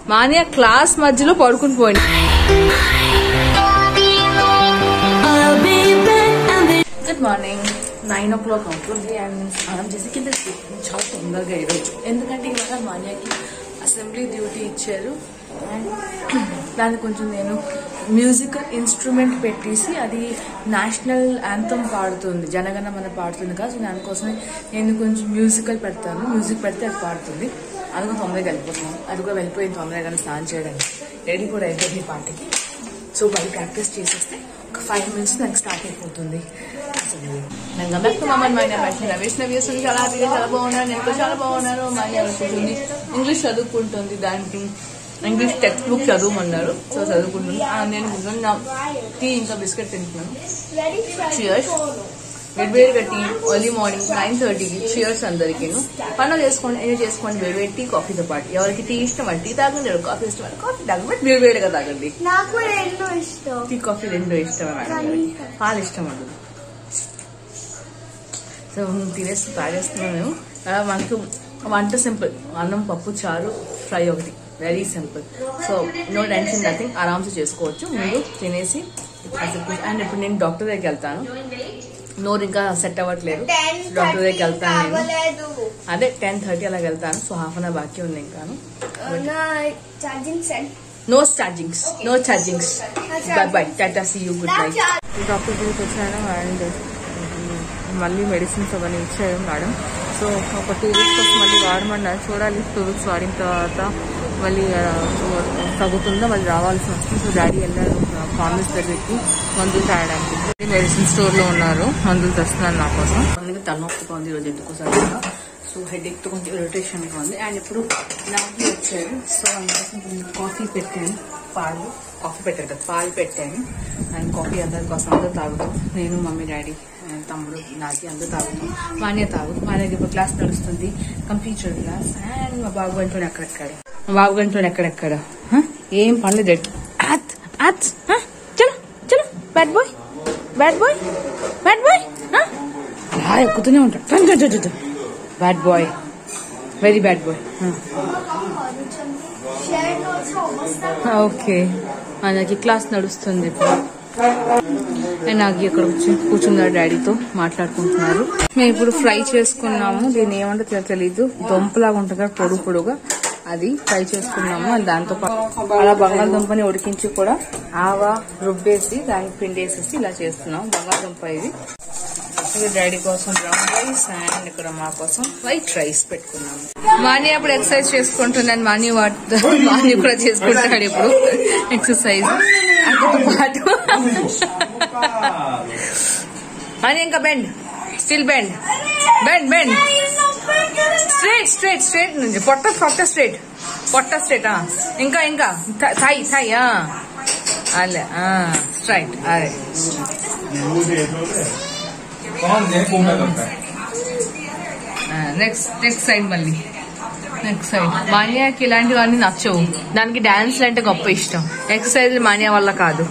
Mania class మధ్యలో పడుకుని పోయింది good morning nine o'clock అవుతుంది అండ్ స్నానం చేసి కింద చాలా తొందరగా ఈరోజు ఎందుకంటే ఇవాళ మాన్యాకి అసెంబ్లీ డ్యూటీ ఇచ్చారు అండ్ దాన్ని కొంచెం నేను మ్యూజికల్ ఇన్స్ట్రుమెంట్ పెట్టేసి అది నేషనల్ యాంథమ్ పాడుతుంది జనగణమన పాడుతుంది కదా సో దానికోసమే నేను కొంచెం మ్యూజికల్ పెడతాను మ్యూజిక్ పెడితే అది పాడుతుంది అది కూడా తొందరగా వెళ్ళిపోతున్నాను అది కూడా వెళ్ళిపోయింది తొందరగా స్నానం చేయడానికి రెడీ కూడా అయిపోయింది ఈ పాటకి సో బయట ప్రాక్టీస్ చేసేస్తే ఒక ఫైవ్ మినిట్స్ నాకు స్టార్ట్ అయిపోతుంది నేను బ్యాక్ టు మమ్మల్ని మైన బయట రవేష్ నవ్యూస్ చాలా హ్యాపీగా చాలా బాగున్నాను నేను కూడా చాలా బాగున్నాను మళ్ళీ వచ్చేసింది ఇంగ్లీష్ చదువుకుంటుంది దానికి ఇంగ్లీష్ టెక్స్ట్ బుక్ చదువుమన్నారు సో చదువుకుంటుంది ఆ, నేను కూర్చొని నా టీ ఇంకా బిస్కెట్ తింటున్నాను చియర్స్ వేడివేడిగా టీ ఎర్లీ మార్నింగ్ నైన్ థర్టీకి చియర్స్ అందరికీ పనులు చేసుకోండి ఎంజాయ్ చేసుకోండి వేడివేడి టీ కాఫీతో పాటు ఎవరికి టీ ఇష్టం అంటే టీ తాగండి ఎవరికి కాఫీ ఇష్టం అంటే కాఫీ తాగండి బట్ వేడివేడిగా తాగండి నాకు రెండు ఇష్టం టీ కాఫీ రెండు ఇష్టమే మేడం గారికి. పాలు ఇష్టం ఉండదు సో తినేసి తాగేస్తున్నాను ఆ, మనకు వంట సింపుల్ అన్నం పప్పు చారు ఫ్రై ఒకటి very simple so no tension nothing ఆరామ్స్ చేసుకోవచ్చు ముందు తినేసి అండ్ ఇప్పుడు నేను డాక్టర్ దగ్గరికి వెళ్తాను నోరు ఇంకా సెట్ అవ్వట్లేదు డాక్టర్ దగ్గరికి వెళ్తాను నేను అవ్వలేదు అదే టెన్ థర్టీ అలా వెళ్తాను సో హాఫ్ అన్ అవర్ బాకీ ఉంది ఇంకాను నా charging set no chargings no chargings bye bye tata see you good night doctor దగ్గరికి వచ్చాను అండ్ మళ్ళీ మెడిసిన్స్ అవన్నీ ఇచ్చారు మేడం సో ఒక టూ వీక్స్ కోసం మళ్ళీ వాడమన్నారు చూడాలి టూ వీక్స్ వాడిన తర్వాత మళ్ళీ ఆ, తగ్గుతుందో మళ్ళీ రావాల్సి వస్తుంది సో డాడీ వెళ్ళారు ఫార్మసీ దగ్గరికి మందులు తాగడానికి మెడిసిన్ స్టోర్ లో ఉన్నారు మందులు తెస్తున్నారు నా కోసం అందుకే తలనొప్పిగా ఉంది ఈరోజు ఎందుకు సరిగ్గా సో హెడ్ ఎక్ కొంచెం ఇరిటేషన్ గా ఉంది అండ్ ఇప్పుడు నాకు వచ్చారు సో అందుకోసం కొంచెం కాఫీ పెట్టాను పాలు కాఫీ పెట్టారు కదా పాలు పెట్టాను అండ్ కాఫీ అందరి కోసం అందరూ తాగుతాం నేను మమ్మీ డాడీ అండ్ తమ్ముడు నాకి అందరూ తాగుతాం మానే తాగు మా దగ్గర ఇప్పుడు క్లాస్ నడుస్తుంది కంప్యూటర్ క్లాస్ అండ్ మా బాబు గంటలో ఎక్కడెక్కడ మా బాబు గంటలో ఎక్కడెక్కడ హ? ఏం పనులు రెడ్ అత్ అత్ హ? చలో చలో bad boy bad boy bad boy అలా ఎక్కుతూనే ఉంటాడు bad boy very bad boy share notes వస్తాను ఓకే మనకి క్లాస్ నడుస్తుంది ఇప్పుడు అండ్ నాకు ఇక్కడ వచ్చి కూర్చున్నారు డాడీతో మాట్లాడుకుంటున్నారు మేము ఇప్పుడు ఫ్రై చేసుకున్నాము దీన్ని ఏమంటే తె- తెలీదు దొంపలాగా ఉంటుంది కదా పొడుగు పొడుగా అది ఫ్రై చేసుకున్నాము అండ్ దాంతో పాటు అలా బంగాళదుంపని ఉడికించి కూడా ఆవా రుబ్బేసి దానికి పిండేసేసి ఇలా చేస్తున్నాం బంగాళదుంప ఇది ఇక్కడ డాడీ కోసం బ్రౌన్ రైస్ అండ్ ఇక్కడ మా కోసం వైట్ రైస్ పెట్టుకున్నాము మాని అప్పుడు ఎక్సర్సైజ్ చేసుకుంటున్నాను మాని వాట్ మాని కూడా చేసుకుంటాడు ఇప్పుడు ఎక్సర్సైజ్ అతనితో పాటు మాని ఇంకా bend still bend bend bend straight straight straight నుంచి పొట్ట పొట్ట స్ట్రేట్ పొట్ట స్ట్రేట్ ఇంకా ఇంకా థాయి థాయి అలే స్ట్రైట్ అదే कौन है घूमना करता है నెక్స్ట్ నెక్స్ట్ సైడ్ మళ్ళీ నెక్స్ట్ సైడ్ మాన్యాకి ఇలాంటివన్నీ నచ్చవు దానికి డాన్స్ అంటే గొప్ప ఇష్టం ఎక్సర్సైజ్ మాన్యా వల్ల కాదు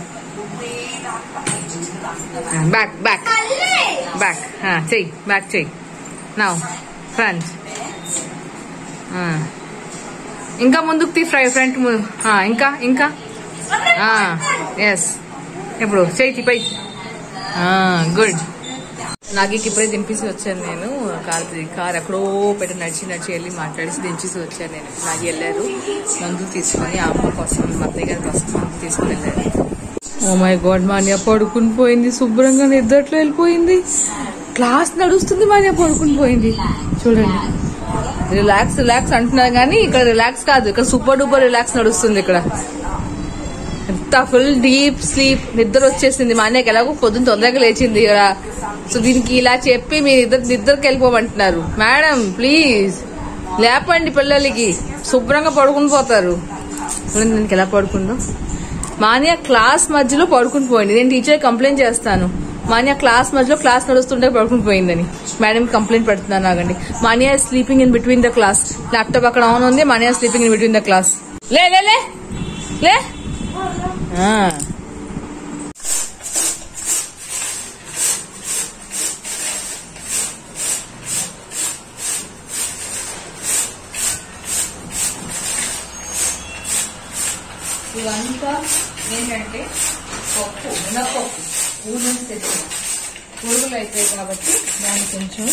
బ్యాక్ బ్యాక్ బ్యాక్ చెయ్యి బ్యాక్ చెయ్యి నా ఫ్రంట్ ఇంకా ముందుకు తీ ఫ్రై ఫ్రంట్ ము- ఆ, ఇంకా ఇంకా ఎస్ ఇప్పుడు చెయ్యి తీ పై గుడ్ నాగికి ఇప్పుడే దింపేసి వచ్చాను నేను కార్ కార్ ఎక్కడో పెట్టి నడిచి నడిచి వెళ్ళి మాట్లాడేసి దించేసి వచ్చాను నేను నాగి వెళ్ళారు మందులు తీసుకొని ఆ అమ్మ కోసం మా అత్తయ్య గారి కోసం మందులు తీసుకుని వెళ్ళారు ఓ మై గాడ్ మాన్య పడుకుని పోయింది శుభ్రంగా నిద్రట్లో వెళ్ళిపోయింది క్లాస్ నడుస్తుంది మాన్య పడుకుని పోయింది చూడండి రిలాక్స్ రిలాక్స్ అంటున్నారు కానీ ఇక్కడ రిలాక్స్ కాదు ఇక్కడ సూపర్ డూపర్ రిలాక్స్ నడుస్తుంది ఇక్కడ ఎంత ఫుల్ డీప్ స్లీప్ నిద్ర వచ్చేసింది మా అన్నయ్యకి ఎలాగో పొద్దున్న తొందరగా లేచింది ఇక్కడ సో దీనికి ఇలా చెప్పి మీరు ఇద్దరు నిద్రకి వెళ్ళిపోమంటున్నారు మేడం ప్లీజ్ లేపండి పిల్లలకి శుభ్రంగా పడుకుని పోతారు చూడండి దీనికి ఎలా పడుకుందో మాన్య క్లాస్ మధ్యలో పడుకుని పోయింది నేను టీచర్ కంప్లైంట్ చేస్తాను మాన్య క్లాస్ మధ్యలో క్లాస్ నడుస్తుంటే పడుకుని పోయిందని మేడం కంప్లైంట్ పెడుతున్నాను ఆగండి Manya sleeping in between the class laptop అక్కడ ఆన్ ఉంది Manya sleeping in between the class లే లే లే లే ఆ. ఇవంతా ఏంటంటే పప్పు మినపప్పు ఊరు నుంచి తెచ్చిన పురుగులు అయిపోయాయి కాబట్టి దాన్ని కొంచెం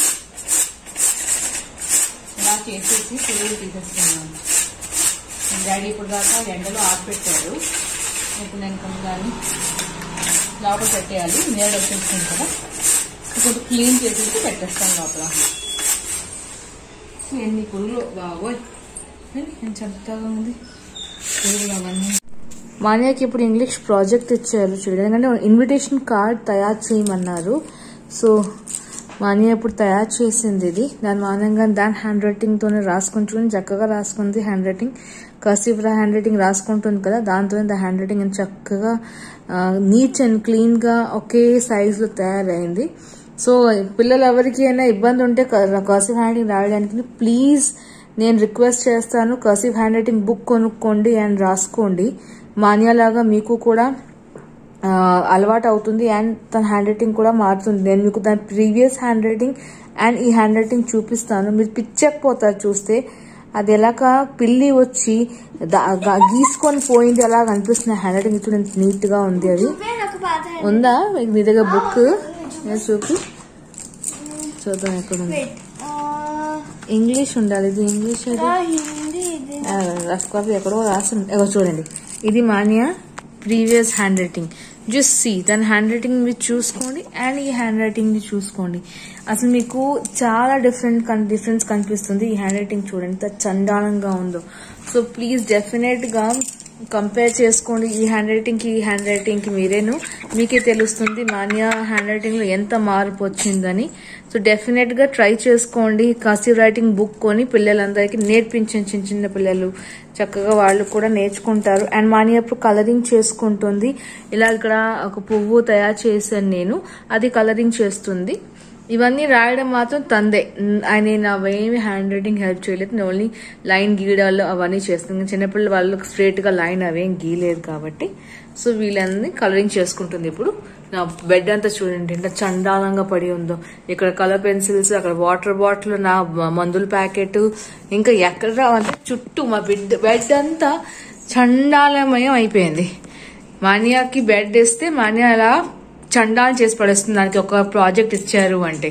ఇలా చేసేసి పురుగులు తీసేస్తున్నాను డాడీ ఇప్పుడు దాకా ఎండలో ఆరిపెట్టారు ఇప్పుడు నేను కొంచెం దాన్ని లోపల పెట్టేయాలి నీడ వచ్చేస్తుంది కదా ఇప్పుడు క్లీన్ చేసేసి పెట్టేస్తాను లోపల ఎన్ని పురుగులు బాగోయ్ ఎంత చెత్తగా ఉంది పురుగులు అవన్నీ మాన్యాకి ఇప్పుడు ఇంగ్లీష్ ప్రాజెక్ట్ ఇచ్చారు చూడండి ఎందుకంటే ఇన్విటేషన్ కార్డ్ తయారు చేయమన్నారు సో మాన్య ఇప్పుడు తయారు చేసింది ఇది దాని మానంగా దాని హ్యాండ్ రైటింగ్ తోనే రాసుకుంటుంది చక్కగా రాసుకుంది handwriting cursive handwriting రాసుకుంటుంది కదా దాంతోనే దా హ్యాండ్ రైటింగ్ చక్కగా నీట్ అండ్ క్లీన్ గా ఒకే సైజ్ లో తయారైంది సో పిల్లలు ఎవరికి అయినా ఇబ్బంది ఉంటే కర్సివ్ హ్యాండ్ రైటింగ్ రాయడానికి ప్లీజ్ నేను రిక్వెస్ట్ చేస్తాను కర్సివ్ హ్యాండ్ రైటింగ్ బుక్ కొనుక్కోండి అండ్ రాసుకోండి మాన్యాలాగా మీకు కూడా ఆ, అలవాటు అవుతుంది అండ్ తన హ్యాండ్ రైటింగ్ కూడా మారుతుంది నేను మీకు దాని ప్రీవియస్ హ్యాండ్ రైటింగ్ అండ్ ఈ హ్యాండ్ రైటింగ్ చూపిస్తాను మీరు పిచ్చకపోతారు చూస్తే అది ఎలాగ పిల్లి వచ్చి దా- గా- గీసుకొని పోయింది అలా అనిపిస్తుంది హ్యాండ్ రైటింగ్ చూడండి నీట్ గా ఉంది అది చూపే నాకు పాత ఉందా మీకు మీ దగ్గర బుక్ చూపి చూద్దాం ఎక్కడ ఉంది Wait. ఆ, ఇంగ్లీష్ ఉండాలి ఇది ఇంగ్లీష్ అది ఆ, హిందీ ఇది రఫ్ కాపీ ఎక్కడో రాసి ఉంది. ఇగో చూడండి ఇది Manya previous handwriting just see తన హ్యాండ్ రైటింగ్ మీరు చూసుకోండి అండ్ ఈ హ్యాండ్ రైటింగ్ ని చూసుకోండి అసలు మీకు చాలా డిఫరెంట్ డిఫరెన్స్ కనిపిస్తుంది ఈ హ్యాండ్ రైటింగ్ చూడండి ఎంత చండాలంగా ఉందో సో ప్లీజ్ డెఫినెట్ గా కంపేర్ చేసుకోండి ఈ హ్యాండ్ రైటింగ్ కి ఈ హ్యాండ్ రైటింగ్ కి మీరేను మీకే తెలుస్తుంది మాన్యా హ్యాండ్ రైటింగ్ లో ఎంత మార్పు వచ్చిందని సో డెఫినెట్ గా ట్రై చేసుకోండి కర్సివ్ రైటింగ్ బుక్ కొని పిల్లలందరికీ నేర్పించండి చిన్న చిన్న పిల్లలు చక్కగా వాళ్ళు కూడా నేర్చుకుంటారు అండ్ మాని అప్పుడు కలరింగ్ చేసుకుంటుంది ఇలా ఇక్కడ ఒక పువ్వు తయారు చేశాను నేను అది కలరింగ్ చేస్తుంది ఇవన్నీ రాయడం మాత్రం తందే ఉమ్, ఆయన నేను అవేమి హ్యాండ్ రైటింగ్ హెల్ప్ చేయలేదు నేను ఓన్లీ లైన్ గీయడాలు అవన్నీ చేస్తుంది చిన్నపిల్లల వాళ్ళకి స్ట్రేట్ గా లైన్ అవేం గీయలేదు కాబట్టి సో వీళ్ళని కలరింగ్ చేసుకుంటుంది ఇప్పుడు నా బెడ్ అంతా చూడండి ఎంత చండాలంగా పడి ఉందో ఇక్కడ కలర్ పెన్సిల్స్ అక్కడ వాటర్ బాటిల్ నా మ- మందుల ప్యాకెట్ ఇంకా ఎక్కడ అంటే చుట్టూ మా బెడ్ బెడ్ అంతా చండాలమయం అయిపోయింది మాన్యాకి బెడ్ ఇస్తే మాన్యా అలా చండాలం చేసి పడేస్తుంది దానికి ఒక ప్రాజెక్ట్ ఇచ్చారు అంటే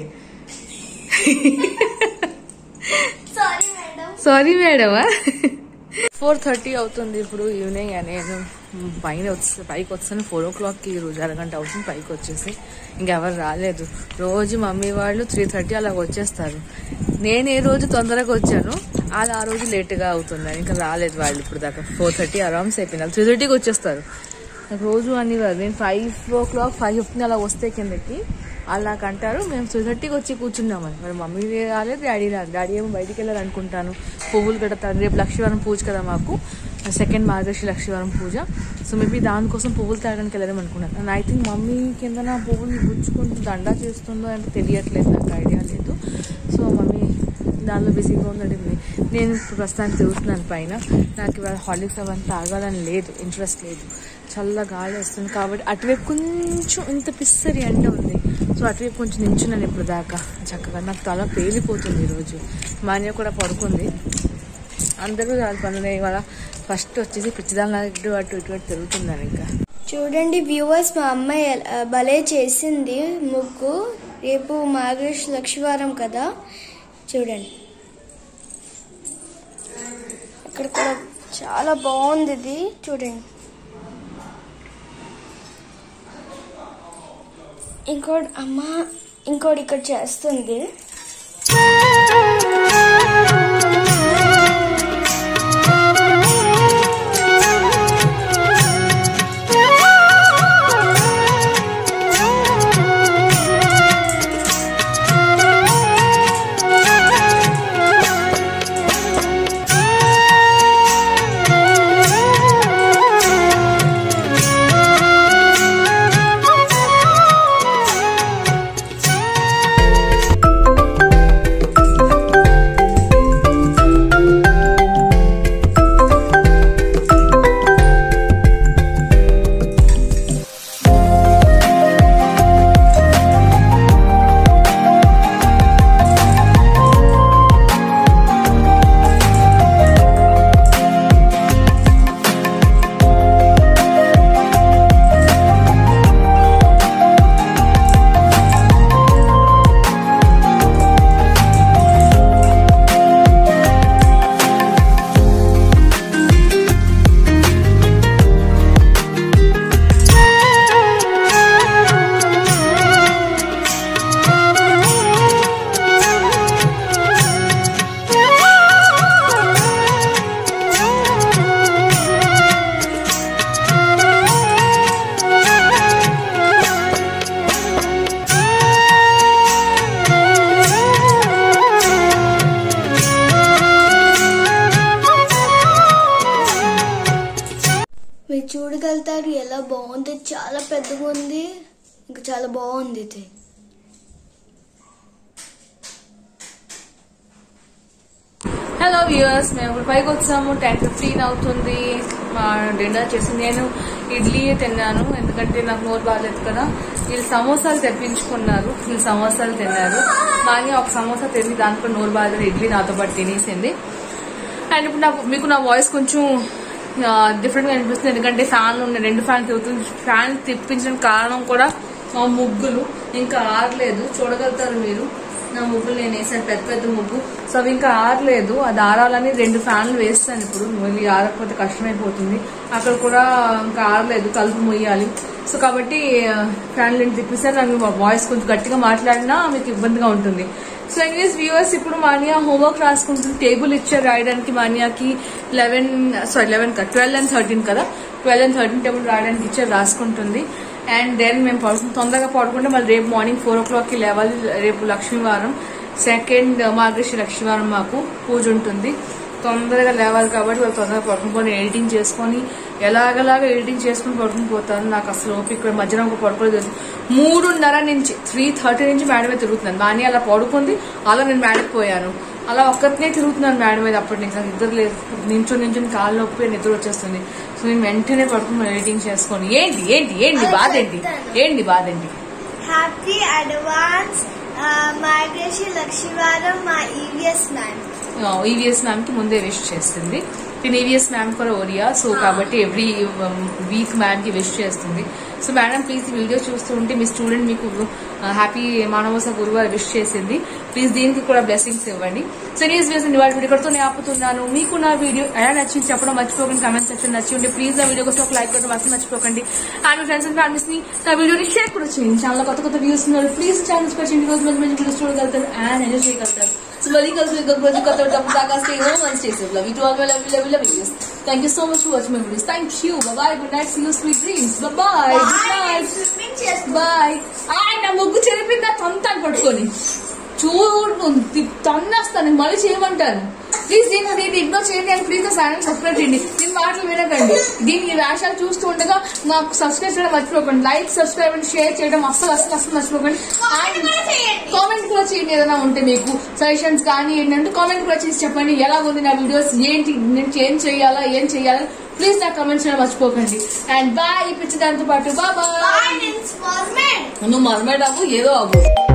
సారీ మేడం సారీ మేడమా ఫోర్ థర్టీ అవుతుంది ఇప్పుడు ఈవినింగ్ నేను పైన వచ్చి పైకి వస్తాను ఫోర్ ఓ క్లాక్కి రోజు అరగంట అవుతుంది పైకి వచ్చేసి ఇంకెవరు రాలేదు రోజు మమ్మీ వాళ్ళు త్రీ థర్టీ అలా వచ్చేస్తారు నేను ఏ రోజు తొందరగా వచ్చాను అది ఆ రోజు లేట్గా అవుతుంది ఇంకా రాలేదు వాళ్ళు ఇప్పుడు దాకా ఫోర్ థర్టీ అరౌండ్స్ అయిపోయింది త్రీ థర్టీకి వచ్చేస్తారు నాకు రోజు అనేవారు నేను five o'clock five fifteen అలా వస్తే కిందకి అలా అంటారు మేము త్రీ థర్టీకి వచ్చి కూర్చున్నామని మరి మమ్మీ రాలేదు డాడీ రాలేదు డాడీ ఏమో బయటికి వెళ్ళారు అనుకుంటాను పువ్వులు కడతాను రేపు లక్ష్మీవారం పూజ కదా మాకు సెకండ్ మార్గశి లక్ష్మీవారం పూజ సో మేబీ దానికోసం పువ్వులు తాగడానికి వెళ్ళడం అనుకున్నాను అండ్ ఐ థింక్ మమ్మీ కింద నా పువ్వులు గుచ్చుకుంటూ దండా చేస్తుందో అంటే తెలియట్లేదు నాకు ఐడియా లేదు సో మమ్మీ దానిలో బిజీగా ఉండడం నేను ఇప్పుడు ప్రస్తుతానికి తిరుగుతున్నాను పైన నాకు ఇవాళ హాలిక్స్ అవన్నీ తాగాలని లేదు ఇంట్రెస్ట్ లేదు చల్ల గాలి వస్తుంది కాబట్టి అటువైపు కొంచెం ఇంత పిස්සరి ఎండ ఉంది సో అటువైపు కొంచెం నించున్నాను ఇప్పుడు దాకా చక్కగా నాకు తల పేలిపోతుంది ఈరోజు మాన్య కూడా పడుకుంది అందరూ వాళ్ళ పనులు ఇవాళ ఫస్ట్ వచ్చేసి పిచ్చిదాని అటు అటు ఇటు అటు తిరుగుతున్నాను ఇంకా చూడండి వ్యూవర్స్ మా అమ్మాయి ఎలా- భలే చేసింది ముగ్గు రేపు మార్గశ లక్షవారం కదా చూడండి ఇక్కడ కూడా చాలా బాగుంది ఇది చూడండి ఇంకోటి అమ్మ ఇంకోటి ఇక్కడ చేస్తుంది మీరు చూడగలుగుతారు ఎలా బాగుంది చాలా పెద్దగా ఉంది ఇంకా చాలా బాగుంది ఇది హలో వ్యూయర్స్ మేము ఇప్పుడు పైకి వచ్చాము టెన్ ఫిఫ్టీన్ అవుతుంది మా డిన్నర్ చేసి నేను ఇడ్లీ తిన్నాను ఎందుకంటే నాకు నోరు బాగాలేదు కదా వీళ్ళు సమోసాలు తెప్పించుకున్నారు వీళ్ళు సమోసాలు తిన్నారు కానీ ఒక సమోసా తిని దాంట్లో నోరు బాగాలేదు ఇడ్లీ నాతో పాటు తినేసింది అండ్ ఇప్పుడు నాకు మీకు నా వాయిస్ కొంచెం డిఫరెంట్ గా అనిపిస్తుంది ఎందుకంటే ఫ్యాన్లు ఉన్నాయి రెండు ఫ్యాన్ తిరుగుతుంది ఫ్యాన్ తిప్పించిన కారణం కూడా మా ముగ్గులు ఇంకా ఆరలేదు చూడగలుగుతారు మీరు నా ముగ్గులు నేను వేసాను పెద్ద పెద్ద ముగ్గు సో అవి ఇంకా ఆరలేదు అది ఆరాలని రెండు ఫ్యాన్లు వేస్తాను ఇప్పుడు మళ్ళీ ఆరకపోతే కష్టమైపోతుంది అక్కడ కూడా ఇంకా ఆరలేదు కలుపు మొయ్యాలి సో కాబట్టి ఫ్యాన్లు తిప్పిస్తే నాకు వాయిస్ కొంచెం గట్టిగా మాట్లాడినా మీకు ఇబ్బందిగా ఉంటుంది సో ఎనీవేస్ వ్యూవర్స్ ఇప్పుడు మానియా హోంవర్క్ రాసుకుంటుంది టేబుల్ ఇచ్చారు రాయడానికి మానియాకి లెవెన్ సారీ లెవెన్ కదా ట్వెల్వ్ అండ్ థర్టీన్ కదా ట్వెల్వ్ అండ్ థర్టీన్ టేబుల్ రాయడానికి ఇచ్చారు రాసుకుంటుంది అండ్ దెన్ మేము పడుకుని తొందరగా పడుకుంటే మళ్ళీ రేపు మార్నింగ్ ఫోర్ ఓ క్లాక్కి లేవాలి రేపు లక్ష్మీవారం సెకండ్ మార్గశ్రీ లక్ష్మీవారం మాకు పూజ ఉంటుంది తొందరగా లేవాలి కాబట్టి వాళ్ళు తొందరగా పడుకుని ఎడిటింగ్ చేసుకొని ఎలాగలాగా ఎడిటింగ్ చేసుకుని పడుకుని పోతాను నాకు అసలు ఓపిక ఇక్కడ మధ్యాహ్నం ఒక పడుకోలేదు మూడున్నర నుంచి త్రీ థర్టీ నుంచి మేడం మీద తిరుగుతున్నాను మాని అలా పడుకుంది అలా నేను మేడకి పోయాను అలా ఒక్కరినే తిరుగుతున్నాను మేడం మీద అప్పటి నుంచి నాకు నిద్ర లేదు నించొని నించొని కాళ్ళు నొప్పి నిద్ర వచ్చేస్తుంది సో నేను వెంటనే పడుకుని ఎడిటింగ్ చేసుకొని ఏంటి ఏంటి ఏంటి బాధ ఏంటి ఏంటి బాధ ఏంటి హ్యాపీ అడ్వాన్స్ మార్గశి లక్ష్మీవారం మా ఈవిఎస్ మ్యామ్ ఈవీఎస్ మ్యామ్ కి ముందే విష్ చేస్తుంది నేను ఈవీఎస్ మ్యామ్ కూడా ఓరియా సో కాబట్టి ఎవ్రీ వీక్ మ్యామ్ కి విష్ చేస్తుంది సో మేడం ప్లీజ్ ఈ వీడియో చూస్తూ ఉంటే మీ స్టూడెంట్ మీకు హ్యాపీ మానవస గురువారు విష్ చేసింది ప్లీజ్ దీనికి కూడా బ్లెస్సింగ్స్ ఇవ్వండి సో న్యూస్ వేసిన వాళ్ళ వీడియో ఇక్కడితో నేను ఆపుతున్నాను మీకు నా వీడియో ఎలా నచ్చింది చెప్పడం మర్చిపోకండి కామెంట్ సెక్షన్ నచ్చి ఉంటే ప్లీజ్ నా వీడియో కోసం ఒక లైక్ కొట్టడం అసలు మర్చిపోకండి అండ్ ఫ్రెండ్స్ అండ్ ఫ్యామిలీస్ ని నా వీడియోని షేర్ కూడా చేయండి ఛానల్ కొత్త కొత్త వ్యూస్ ఉన్నారు ప్లీజ్ ఛానల్ స్పెషల్ రోజు మంచి మంచి వీడియోస్ చూడగలుగుతారు అండ్ ఎంజాయ్ చేయగలుగుతారు సో మళ్ళీ కలిసి ఇంకొక రోజు కొత్త డబ్బు దాకా stay home and stay safe love you to all my love you love you love videos thank you so much for watching my videos thank you bye good night see you sweet dreams bye good night swimming చేస్తాం bye ఆయన ముగ్గు చెరిపిందా తొంతాను పట్టుకొని చూడు తి- తన్నేస్తాను మళ్ళీ చేయమంటాను please దీన్ని దీన్ని ignore చేయండి అని ప్లీజ్ ఛానల్ సబ్స్క్రైబ్ చేయండి దీని మాటలు వినకండి దీని ఈ వేషాలు చూస్తూ ఉండగా నాకు సబ్స్క్రైబ్ చేయడం మర్చిపోకండి లైక్ సబ్స్క్రైబ్ అండ్ షేర్ చేయడం అస్సలు అస్సలు అస్సలు మర్చిపోకండి అండ్ కామెంట్ కూడా చేయండి ఏదైనా ఉంటే మీకు సజెషన్స్ కానీ ఏంటంటే కామెంట్ కూడా చేసి చెప్పండి ఎలా ఉంది నా వీడియోస్ ఏంటి నేను ఏం చేయాలా ఏం చేయాలా ప్లీజ్ నా కామెంట్స్ చేయడం మర్చిపోకండి అండ్ బాయ్ ఈ పిచ్చి దాంతో పాటు బాయ్ బాయ్ నేను స్మాల్ మ్యాన్ నువ్వు మర్మేడ్ అవ్వు ఏదో అవ్వు